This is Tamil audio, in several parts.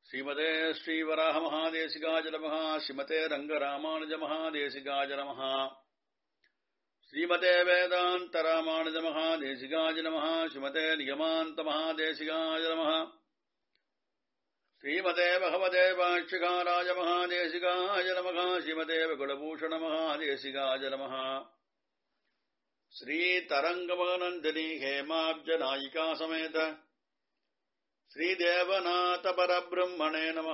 ஸ்ரீமதே ஸ்ரீவராக மகாதேசிகாஜ நமஹ ஸ்ரீமதே ரங்கராமானுஜ மகாதேசிகாஜ நமஹ ஸ்ரீமதே வேதாந்த ராமானுஜ மகாதேசிகாஜ நமஹ ஸ்ரீமதே நியமாந்த மகாதேசிகாஜ நமஹ ஸ்ரீமதே பகவதே பாஷ்யகாராய மகாதேசிகாய நமக ஸ்ரீமதே குலபூஷண மகாதேசிகாய நமக ஸ்ரீதரங்கமநந்தினி ஹேமாப்ஜ நாயிகா சமேத ஸ்ரீதேவநாத பரபிரம்மணே நம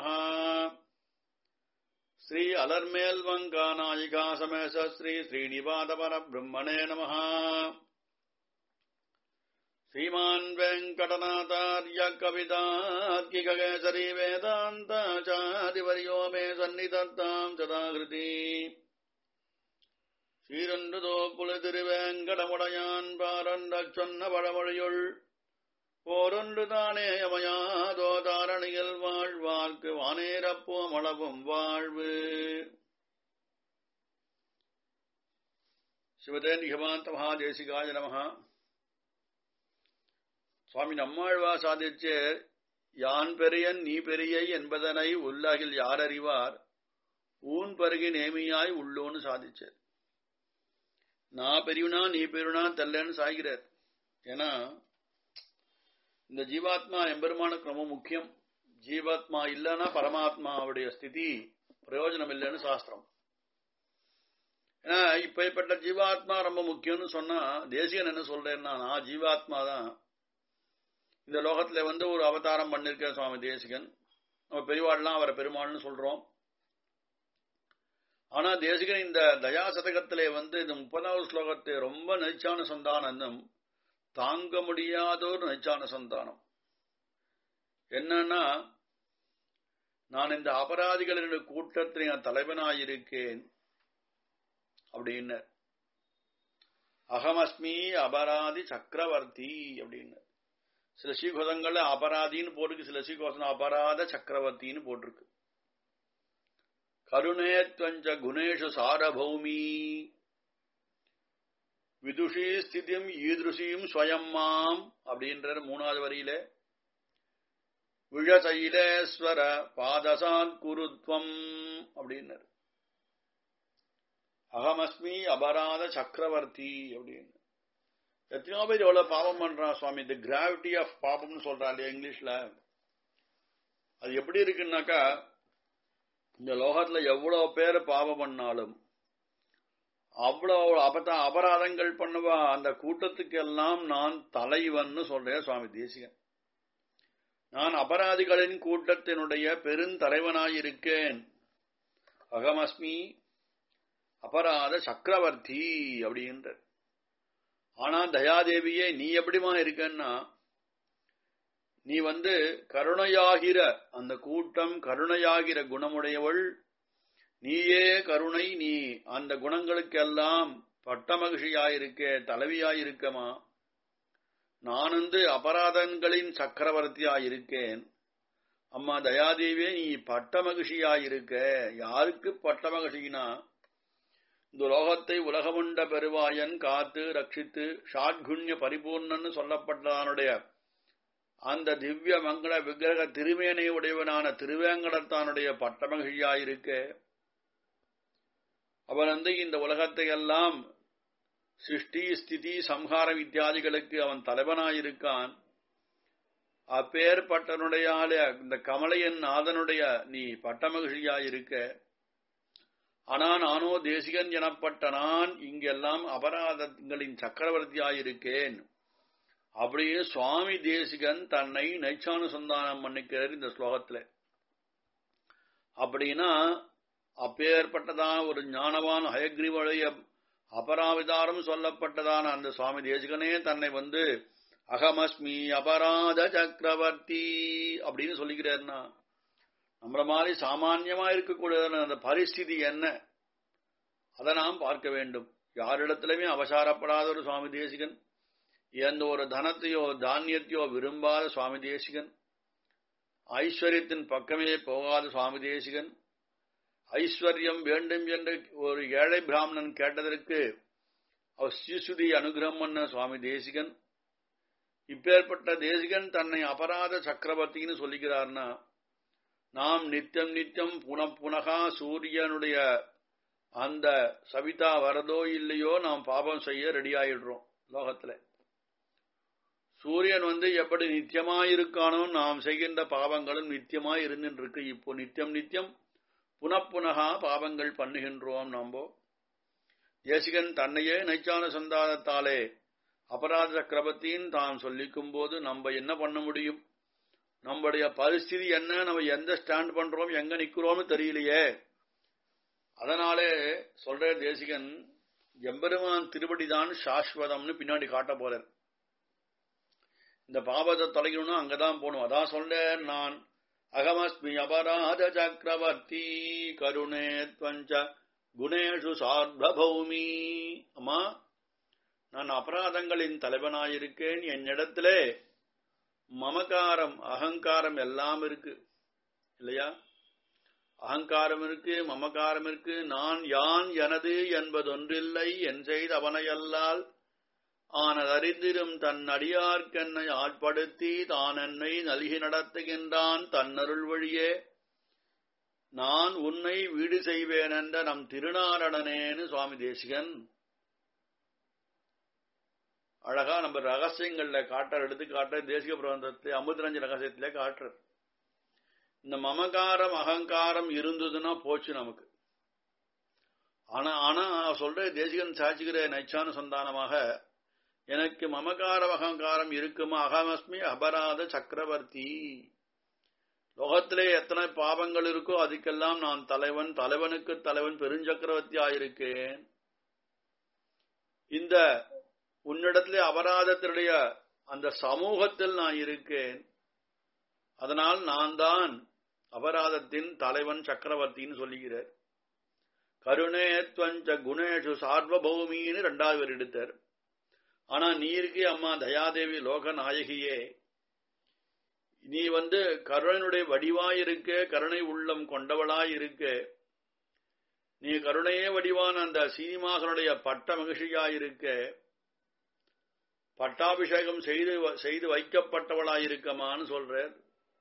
ஸ்ரீ அலர்மேல் வங்கா நாயிகா சமேச ஸ்ரீ ஸ்ரீனிவாத பரபிரம்மணே நம श्रीमान् वेङ्कटनाथार्य कवितार्किककेसरी वेदान्ताचार्यवर्यो मे सन्निधत्ताम् सदाकृति சீரன்றுதோ புலிதிருவேங்கடமுடையான் பாரண்டச் சொன்ன பழமொழியுள் போரொன்று தானே அமையாதோ தாரணியில் வாழ்வார்க்கு வானேரப்போம் அளவும் வாழ்வு சிவதே நிகமாந்த மகாதேசிகாய நமகா சுவாமி நம்மாழ்வா சாதிச்சே யான் பெரியன் நீ பெரியை என்பதனை உலகில் யார் அறிவார் ஊன் பருகி நேமியாய் உள்ளோன்னு சாதிச்சார் நான் பெரியவனா நீ பெரியவனா தெல்லன்னு சாய்கிறார் ஏன்னா இந்த ஜீவாத்மா எம்பெருமானுக்கு ரொம்ப முக்கியம் ஜீவாத்மா இல்லைன்னா பரமாத்மாவுடைய ஸ்திதி பிரயோஜனம் இல்லைன்னு சாஸ்திரம் ஏன்னா இப்பேற்பட்ட ஜீவாத்மா ரொம்ப முக்கியம்னு சொன்னா தேசியன் என்ன சொல்றேன்னா நான் ஜீவாத்மா தான் இந்த லோகத்துல வந்து ஒரு அவதாரம் பண்ணிருக்க சுவாமி தேசிகன் நம்ம பெரியவாள்லாம் அவரை பெருமாள்னு சொல்றோம் ஆனா தேசிகன் இந்த தயா சதகத்திலே வந்து இந்த முப்பதாவது ஸ்லோகத்தை ரொம்ப நெச்சான சந்தானம் தாங்க முடியாத ஒரு நெச்சான சந்தானம் என்னன்னா நான் இந்த அபராதிகளின் கூட்டத்தில் நான் தலைவனாயிருக்கேன் அப்படின்னு அகமஸ்மி அபராதி சக்கரவர்த்தி அப்படின்னு சில ஸ்ரீகோதங்கள்ல அபராதின்னு போட்டிருக்கு சில ஸ்ரீகோசம் அபராத சக்கரவர்த்தின்னு போட்டிருக்கு கருணேத்வஞ்ச குணேஷு சாரபௌமி விதுஷி ஸ்திதிம் ஈதுஷியும் ஸ்வயம் மாம் அப்படின்ற மூணாவது வரியில விழசைலேஸ்வர பாதசாத் குருத்வம் அப்படின்னாரு அகமஸ்மி அபராத சக்கரவர்த்தி அப்படின்னு எத்தனையோ பேர் எவ்வளவு பாவம் பண்றான் சுவாமி தி கிராவிட்டி ஆஃப் பாபம்னு சொல்றான் இல்லையா இங்கிலீஷ்ல அது எப்படி இருக்குன்னாக்கா இந்த லோகத்துல எவ்வளவு பேர் பாவம் பண்ணாலும் அவ்வளவு அபத அபராதங்கள் பண்ணுவா அந்த கூட்டத்துக்கு எல்லாம் நான் தலைவன் சொல்றேன் சுவாமி தேசிகன் நான் அபராதிகளின் கூட்டத்தினுடைய பெருந்தலைவனாயிருக்கேன் அகமஸ்மி அபராத சக்கரவர்த்தி அப்படின்ற ஆனா தயாதேவியே நீ எப்படிமா இருக்கன்னா நீ வந்து கருணையாகிற அந்த கூட்டம் கருணையாகிற குணமுடையவள் நீயே கருணை நீ அந்த குணங்களுக்கெல்லாம் பட்டமகிழ்ச்சியாயிருக்க தலைவியாயிருக்கமா நான் வந்து அபராதங்களின் சக்கரவர்த்தியாயிருக்கேன் அம்மா தயாதேவியே நீ பட்டமகிழ்ச்சியாயிருக்க யாருக்கு பட்டமகிழ்ச்சினா இந்த லோகத்தை உலகமுண்ட பெருவாயன் காத்து ரட்சித்து ஷாட்குண்ய பரிபூர்ணன்னு சொல்லப்பட்டதானுடைய அந்த திவ்ய மங்கள விக்கிரக திருமேனை உடையவனான திருவேங்கடத்தானுடைய பட்டமகிழ்ச்சியாயிருக்க அவன் வந்து இந்த உலகத்தை எல்லாம் சிருஷ்டி ஸ்திதி சம்ஹாரம் இத்தியாதிகளுக்கு அவன் தலைவனாயிருக்கான் அப்பேற்பட்டனுடைய இந்த கமலையன் நாதனுடைய நீ பட்டமகிழ்ச்சியாயிருக்க ஆனா நானோ தேசிகன் எனப்பட்ட நான் இங்கெல்லாம் அபராதங்களின் சக்கரவர்த்தியாயிருக்கேன் அப்படியே சுவாமி தேசிகன் தன்னை நைச்சானுசந்தானம் பண்ணிக்கிறார் இந்த ஸ்லோகத்துல அப்படின்னா அப்பேற்பட்டதான ஒரு ஞானவான் ஹயக்ரீவடைய அபராவிதாரம் சொல்லப்பட்டதான அந்த சுவாமி தேசிகனே தன்னை வந்து அகமஸ்மி அபராத சக்கரவர்த்தி அப்படின்னு சொல்லிக்கிறார்னா நம்மள மாதிரி சாமான்யமா இருக்கக்கூடியதான அந்த பரிஸ்திதி என்ன அதை நாம் பார்க்க வேண்டும் யாரிடத்திலுமே அவசாரப்படாத ஒரு சுவாமி தேசிகன் எந்த ஒரு தனத்தையோ தானியத்தையோ விரும்பாத சுவாமி தேசிகன் ஐஸ்வர்யத்தின் பக்கமே போகாத சுவாமி தேசிகன் ஐஸ்வர்யம் வேண்டும் என்று ஒரு ஏழை பிராமணன் கேட்டதற்கு அவர் ஸ்ரீசுதி அனுகிரகம் பண்ண சுவாமி தேசிகன் இப்பேற்பட்ட தேசிகன் தன்னை அபராத சக்கரவர்த்தின்னு சொல்லிக்கிறார்னா நாம் நித்தியம் நித்தியம் புனப்புனகா சூரியனுடைய அந்த சவிதா வரதோ இல்லையோ நாம் பாபம் செய்ய ரெடி ஆயிடுறோம் லோகத்துல சூரியன் வந்து எப்படி நித்தியமாயிருக்கானோ நாம் செய்கின்ற பாவங்களும் நித்தியமாய் இருந்துட்டு இருக்கு இப்போ நித்தியம் நித்தியம் புனப்புனகா பாவங்கள் பண்ணுகின்றோம் நாம்போ தேசிகன் தன்னையே நைச்சான சந்தானத்தாலே அபராத சக்கரவர்த்தின்னு தான் சொல்லிக்கும் போது நம்ம என்ன பண்ண முடியும் நம்முடைய பரிஸ்திதி என்ன நம்ம எந்த ஸ்டாண்ட் பண்றோம் எங்க நிக்கிறோம்னு தெரியலையே அதனாலே சொல்ற தேசிகன் எம்பெருமான் திருவடிதான் சாஸ்வதம்னு பின்னாடி காட்ட போறார் இந்த பாபத்தை தொலைக்கணும்னா அங்கதான் போகணும் அதான் சொல்றேன் நான் அகமஸ்மி அபராத சக்கரவர்த்தி கருணே துவஞ்ச குணேஷு சார்பௌமி அம்மா நான் அபராதங்களின் தலைவனாயிருக்கேன் என்னிடத்திலே மமகாரம் அகங்காரம் எல்லாம் இருக்கு இல்லையா அகங்காரம் இருக்கு மமகாரம் இருக்கு நான் யான் எனது என்பதொன்றில்லை என் செய்த அவனையல்லால் ஆனதறிந்திரும் தன் அடியார்க்கென்னை ஆட்படுத்தி தான் என்னை நல்கி நடத்துகின்றான் தன்னருள் வழியே நான் உன்னை வீடு செய்வேன் என்ற நம் திருநாரணனேன்னு சுவாமி தேசிகன் அழகா நம்ம ரகசியங்கள்ல காட்டுற எடுத்து காட்டுற தேசிக பிரபந்தத்திலே அமுதரஞ்ச ரகசியத்திலே காட்டுற இந்த மமகாரம் அகங்காரம் இருந்ததுன்னா போச்சு நமக்கு ஆனா ஆனா சொல்ற தேசிகன் சாட்சிக்கிற நைச்சான சந்தானமாக எனக்கு மமகார அகங்காரம் இருக்குமா அகமஸ்மி அபராத சக்கரவர்த்தி லோகத்திலே எத்தனை பாவங்கள் இருக்கோ அதுக்கெல்லாம் நான் தலைவன் தலைவனுக்கு தலைவன் பெருஞ்சக்கரவர்த்தி ஆயிருக்கேன் இந்த உன்னிடத்திலே அபராதத்தினுடைய அந்த சமூகத்தில் நான் இருக்கேன் அதனால் நான் தான் அபராதத்தின் தலைவன் சக்கரவர்த்தின்னு சொல்லுகிறார் கருணே துவஞ்ச குணேஷு சார்வபௌமின்னு ரெண்டாவது பேர் எடுத்தார் ஆனா நீ இருக்கே அம்மா தயாதேவி லோக நாயகியே நீ வந்து கருணையுடைய வடிவாயிருக்க கருணை உள்ளம் கொண்டவளாயிருக்க நீ கருணையே வடிவான அந்த சீனிவாசனுடைய பட்ட மகிழ்ச்சியாயிருக்க பட்டாபிஷேகம் செய்து செய்து வைக்கப்பட்டவளாயிருக்கமான்னு சொல்றார்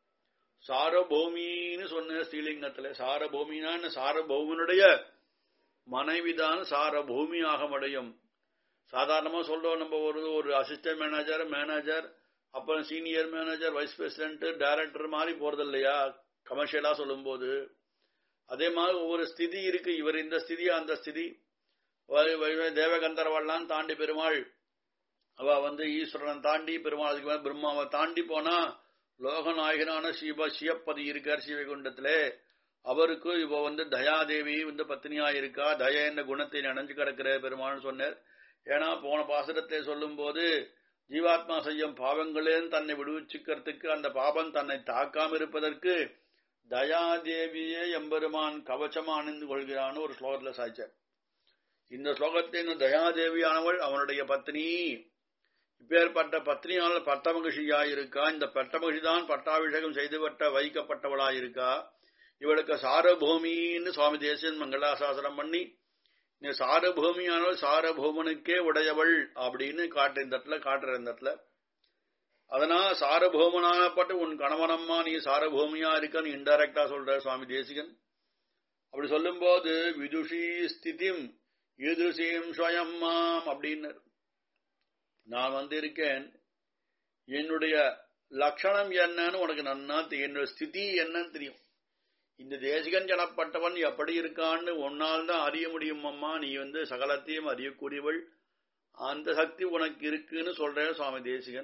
சாரபூமின்னு சொன்ன ஸ்ரீலிங்கத்துல சாரபூமினான்னு சாரபௌமனுடைய மனைவிதான் சாரபூமியாக முடியும் சாதாரணமா சொல்றோம் நம்ம ஒரு ஒரு அசிஸ்டன்ட் மேனேஜர் மேனேஜர் அப்புறம் senior manager vice president director மாதிரி போறது இல்லையா கமர்ஷியலா சொல்லும் போது அதே மாதிரி ஒவ்வொரு ஸ்திதி இருக்கு இவர் இந்த ஸ்திதி அந்த ஸ்திதி தேவகந்தரவெல்லாம் தாண்டி பெருமாள் அவ வந்து ஈஸ்வரன் தாண்டி பெருமாள் அதுக்கு மேல பிரம்மாவை தாண்டி போனா லோகநாயகனான சிவ சிவப்பதி இருக்கார் சிவகுண்டத்திலே அவருக்கு இவ வந்து தயாதேவி வந்து பத்னியா இருக்கா தய என்ற குணத்தை நினைஞ்சு கிடக்கிற பெருமாள்னு சொன்னார் ஏன்னா போன பாசுரத்தை சொல்லும் போது ஜீவாத்மா செய்யும் பாவங்களேன்னு தன்னை விடுவிச்சுக்கிறதுக்கு அந்த பாபம் தன்னை தாக்காம இருப்பதற்கு தயாதேவியே எம்பெருமான் கவச்சமா அணிந்து கொள்கிறான்னு ஒரு ஸ்லோகத்துல சாய்ச்சார் இந்த ஸ்லோகத்தை இந்த தயாதேவியானவள் அவனுடைய பத்னி இப்பேற்பட்ட பத்னியால் பட்ட மகிழ்ச்சியாயிருக்கா இந்த பட்ட மகிழ்ச்சி தான் பட்டாபிஷேகம் செய்துவிட்ட வைக்கப்பட்டவளாயிருக்கா இவளுக்கு சாரபூமின்னு சுவாமி தேசியன் மங்களாசாசனம் பண்ணி நீ சாரபூமியானவள் சாரபூமனுக்கே உடையவள் அப்படின்னு காட்டு இந்த இடத்துல காட்டுற இந்த இடத்துல அதனால சாரபூமனாகப்பட்டு உன் கணவனம்மா நீ சாரபூமியா இருக்கன்னு இன்டைரக்டா சொல்ற சுவாமி தேசிகன் அப்படி சொல்லும் போது விதுஷி ஸ்திதிம் ஈதுஷீம் ஸ்வயம்மாம் அப்படின்னு நான் வந்து இருக்கேன் என்னுடைய லட்சணம் என்னன்னு உனக்கு நன்னா என்னோட ஸ்திதி என்னன்னு தெரியும் இந்த தேசிகன் ஜனப்பட்டவன் எப்படி இருக்கான்னு ஒன்னால் தான் அறிய முடியும் அம்மா நீ வந்து சகலத்தையும் அறியக்கூடியவள் அந்த சக்தி உனக்கு இருக்குன்னு சொல்றேன் சுவாமி தேசிகன்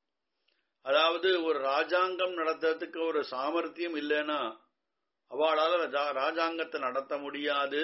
அதாவது ஒரு ராஜாங்கம் நடத்துறதுக்கு ஒரு சாமர்த்தியம் இல்லைன்னா அவளால ராஜாங்கத்தை நடத்த முடியாது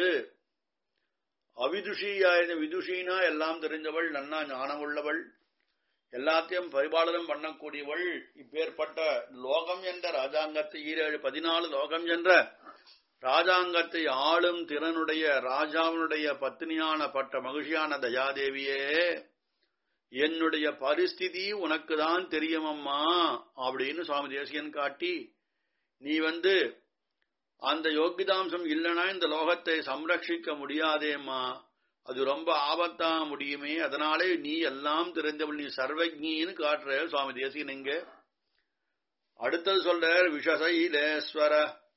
அவிதுஷியாயிருந்த விதுஷினா எல்லாம் தெரிஞ்சவள் நன்னா ஞானம் உள்ளவள் எல்லாத்தையும் பரிபாலனம் பண்ணக்கூடியவள் இப்பேற்பட்ட லோகம் என்ற ராஜாங்கத்தை ஈரேழு பதினாலு லோகம் என்ற ராஜாங்கத்தை ஆளும் திறனுடைய ராஜாவினுடைய பத்னியான பட்ட மகிழ்ச்சியான தயாதேவியே என்னுடைய பரிஸ்திதி உனக்கு தான் தெரியுமம்மா அப்படின்னு சுவாமி தேசியன் காட்டி நீ வந்து அந்த யோகிதாம்சம் இல்லைன்னா இந்த லோகத்தை சம்ரட்சிக்க முடியாதேம்மா அது ரொம்ப ஆபத்தா முடியுமே அதனாலே நீ எல்லாம் தெரிந்தவள் நீ சர்வஜின்னு காட்டுற சுவாமி தேசிகன் இங்க அடுத்தது சொல்ற விஷசைலேஸ்வர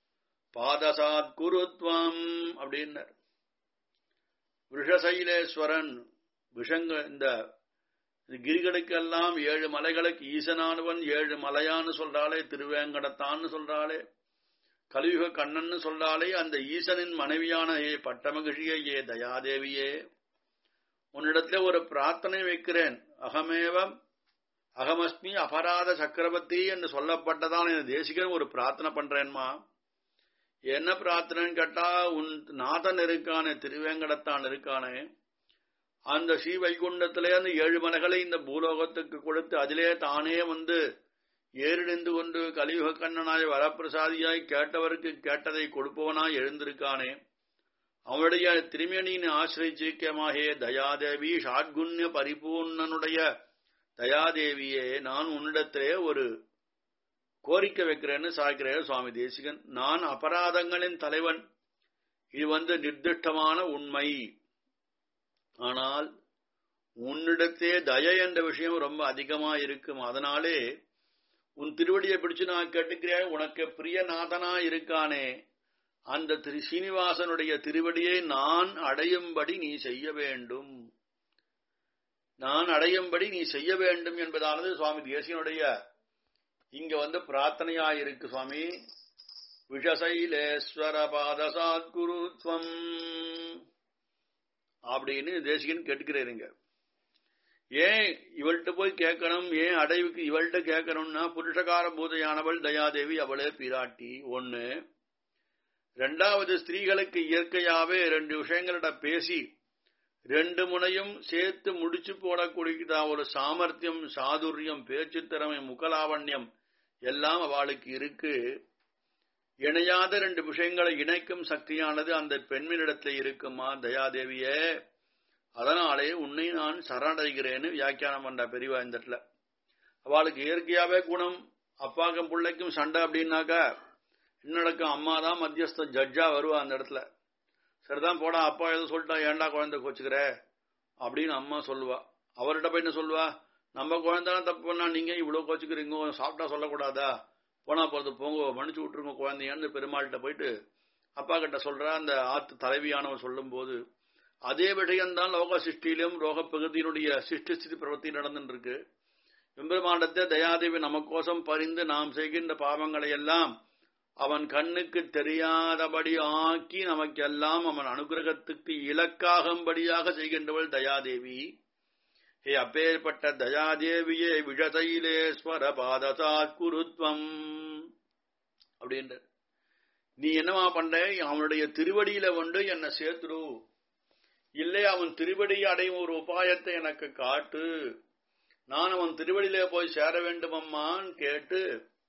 பாதசாத் குருத்வம் அப்படின்னார் விஷசைலேஸ்வரன் விஷங்க இந்த கிரிகளுக்கெல்லாம் ஏழு மலைகளுக்கு ஈசனானவன் ஏழு மலையான்னு சொல்றாளே திருவேங்கடத்தான்னு சொல்றாளே கலியுக கண்ணன்னு சொல்றாளே அந்த ஈசனின் மனைவியான ஏ பட்டமகிழியே ஏ தயாதேவியே உன்னிடத்துல ஒரு பிரார்த்தனை வைக்கிறேன் அகமேவம் அகமஸ்மி அபராத சக்கரவர்த்தி என்று சொல்லப்பட்டதான் என் தேசிகன் ஒரு பிரார்த்தனை பண்றேன்மா என்ன பிரார்த்தனைன்னு கேட்டா உன் நாதன் இருக்கானே திருவேங்கடத்தான் இருக்கானே அந்த ஸ்ரீ வைகுண்டத்திலே அந்த ஏழு மலைகளை இந்த பூலோகத்துக்கு கொடுத்து அதிலே தானே வந்து ஏறிடிந்து கொண்டு கலியுக கண்ணனாய் வரப்பிரசாதியாய் கேட்டவருக்கு கேட்டதை கொடுப்பவனாய் எழுந்திருக்கானே அவனுடைய திருமேனியின் ஆசிரியச்சிக்கமாகிய தயாதேவி ஷாட்குண்ய பரிபூர்ணனுடைய தயாதேவியே நான் உன்னிடத்திலே ஒரு கோரிக்கை வைக்கிறேன்னு சாய்க்கிறேன் சுவாமி தேசிகன் நான் அபராதங்களின் தலைவன் இது வந்து நிர்திஷ்டமான உண்மை ஆனால் உன்னிடத்தே தய என்ற விஷயம் ரொம்ப அதிகமா இருக்கும் அதனாலே உன் திருவடியை பிடிச்சு நான் கேட்டுக்கிறேன் உனக்கு பிரியநாதனா இருக்கானே அந்த திரு சீனிவாசனுடைய திருவடியை நான் அடையும்படி நீ செய்ய வேண்டும் நான் அடையும்படி நீ செய்ய வேண்டும் என்பதானது சுவாமி தேசியனுடைய இங்க வந்து பிரார்த்தனையாயிருக்கு சுவாமி விஷசைலேஸ்வர பாதசாத் குருத்வம் அப்படின்னு தேசிகன் கேட்டுக்கிறீங்க ஏன் இவள்கிட்ட போய் கேட்கணும் ஏன் அடைவுக்கு இவள்கிட்ட கேட்கணும்னா புருஷகார பூதையானவள் தயாதேவி அவளே பிராட்டி ஒன்னு ரெண்டாவது ஸ்திரீகளுக்கு இயற்கையாவே ரெண்டு விஷயங்களிட பேசி ரெண்டு முனையும் சேர்த்து முடிச்சு போடக்கூடிய ஒரு சாமர்த்தியம் சாதுரியம் பேச்சு திறமை முகலாவண்யம் எல்லாம் அவளுக்கு இருக்கு இணையாத ரெண்டு விஷயங்களை இணைக்கும் சக்தியானது அந்த பெண்மினிடத்தில் இருக்குமா தயாதேவியே அதனாலே உன்னை நான் சரணடைகிறேன்னு வியாக்கியானம் பண்ற பெரியவா இந்த இடத்துல அவளுக்கு இயற்கையாவே குணம் அப்பாக்கும் பிள்ளைக்கும் சண்டை அப்படின்னாக்கா இன்னடக்கும் அம்மா தான் மத்தியஸ்த ஜட்ஜா வருவா அந்த இடத்துல சரிதான் போடா அப்பா ஏதோ சொல்லிட்டா ஏன்டா குழந்தை கோச்சுக்கிற அப்படின்னு அம்மா சொல்லுவா அவர்கிட்ட போய் என்ன சொல்லுவா நம்ம குழந்தை தப்பு பண்ணா நீங்க இவ்வளவு கோச்சுக்கிறீங்க சாப்பிட்டா சொல்லக்கூடாதா போனா போறது போங்க மன்னிச்சு விட்டுருங்க குழந்தையான்னு பெருமாள்கிட்ட போயிட்டு அப்பா கிட்ட சொல்றா அந்த ஆத்து தலைவியானவர் சொல்லும் போது அதே விஷயம்தான் லோக சிருஷ்டியிலும் ரோக பகுதியினுடைய சிருஷ்டி ஸ்திதி பிரவர்த்தி நடந்துட்டு இருக்கு எம்பெருமாண்டத்தை தயாதேவி நமக்கோசம் பறிந்து நாம் செய்கின்ற பாவங்களை எல்லாம் அவன் கண்ணுக்கு தெரியாதபடி ஆக்கி நமக்கெல்லாம் அவன் அனுகிரகத்துக்கு இலக்காகும்படியாக செய்கின்றவள் தயாதேவி ஹே அப்பேற்பட்ட தயாதேவியே விஷதையிலேஸ்வர பாதசாத் குருத்வம் அப்படின்ற நீ என்னவா பண்ற அவனுடைய திருவடியில வந்து என்னை சேர்த்துடு இல்லை அவன் திருவடியை அடையும் ஒரு உபாயத்தை எனக்கு காட்டு நான் அவன் திருவடியிலே போய் சேர வேண்டுமம்மான்னு கேட்டு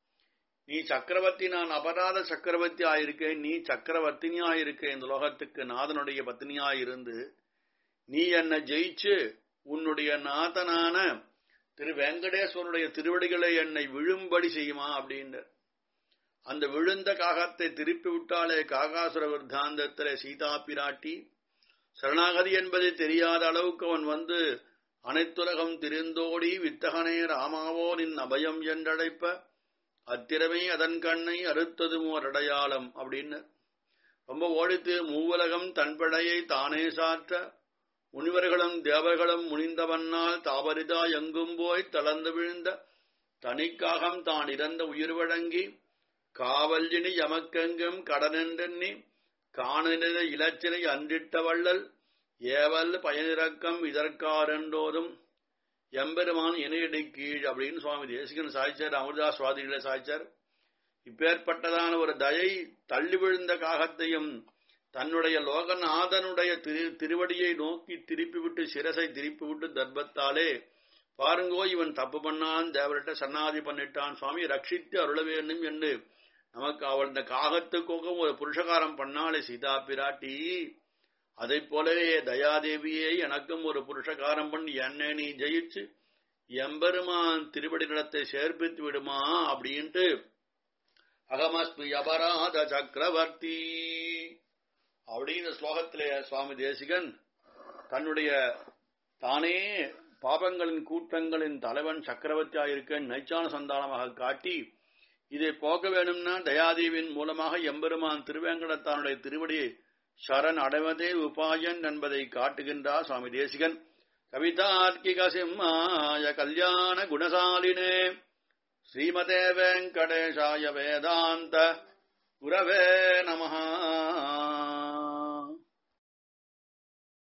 நீ சக்கரவர்த்தி நான் அபராத சக்கரவர்த்தி ஆயிருக்கேன் நீ சக்கரவர்த்தினி ஆயிருக்க இந்த லோகத்துக்கு நாதனுடைய பத்தினியாயிருந்து நீ என்னை ஜெயிச்சு உன்னுடைய நாதனான திரு வெங்கடேஸ்வருடைய திருவடிகளை என்னை விழும்படி செய்யுமா அப்படின்னு அந்த விழுந்த காகத்தை திருப்பி விட்டாலே காகாசுர விருத்தாந்தத்திலே சீதா பிராட்டி சரணாகதி என்பதை தெரியாத அளவுக்கு அவன் வந்து அனைத்துலகம் திரிந்தோடி வித்தகனே ராமாவோ நின் அபயம் என்றழைப்ப அத்திரமே அதன் கண்ணை அறுத்தது அடையாளம் அப்படின்னு ரொம்ப ஓடித்து மூவுலகம் தன்படையை தானே சாற்ற முனிவர்களும் தேவர்களும் முனிந்தவன்னால் தாவரிதா எங்கும் போய் தளர்ந்து விழுந்த தனிக்காகம் தான் இறந்த உயிர் வழங்கி காவல்யினி எமக்கெங்கும் கடனென்றெண்ணி காணநிற இலச்சினை அன்றிட்ட வள்ளல் ஏவல் பயனிறக்கம் இதற்காரென்றோதும் எம்பெருமான் இணையடி கீழ் அப்படின்னு சுவாமி தேசிகன் சாய்ச்சார் அமிர்தா சுவாதிகளை சாய்ச்சார் இப்பேற்பட்டதான ஒரு தயை தள்ளி விழுந்த காகத்தையும் தன்னுடைய லோகநாதனுடைய திரு திருவடியை நோக்கி திருப்பி விட்டு சிரசை திருப்பி விட்டு தர்ப்பத்தாலே பாருங்கோ இவன் தப்பு பண்ணான் தேவர்கிட்ட சன்னாதி பண்ணிட்டான் சுவாமி ரட்சித்து அருள வேண்டும் என்று நமக்கு அவள் இந்த காகத்துக்காக ஒரு புருஷகாரம் பண்ணாலே சீதா பிராட்டி அதை போலவே தயாதேவியே எனக்கும் ஒரு புருஷகாரம் பண்ணி என்னை நீ ஜெயிச்சு எம்பெருமான் திருவடி நிலத்தை சேர்ப்பித்து விடுமா அப்படின்ட்டு அகமஸ்மி அபராத சக்கரவர்த்தி அப்படின்னு ஸ்லோகத்திலே சுவாமி தேசிகன் தன்னுடைய தானே பாபங்களின் கூட்டங்களின் தலைவன் சக்கரவர்த்தியாயிருக்க நைச்சான சந்தானமாக காட்டி இதை போக்க வேணும்னா தயாதேவியின் மூலமாக எம்பெருமான் திருவேங்கடத்தானுடைய திருவடியை சரண் அடைவதே உபாயன் என்பதை காட்டுகின்றார் சுவாமி தேசிகன் கவிதார்க்கிக சிம்மாய கல்யாண குணசாலினே ஸ்ரீமதே வெங்கடேஷாய வேதாந்த குரவே நமஹா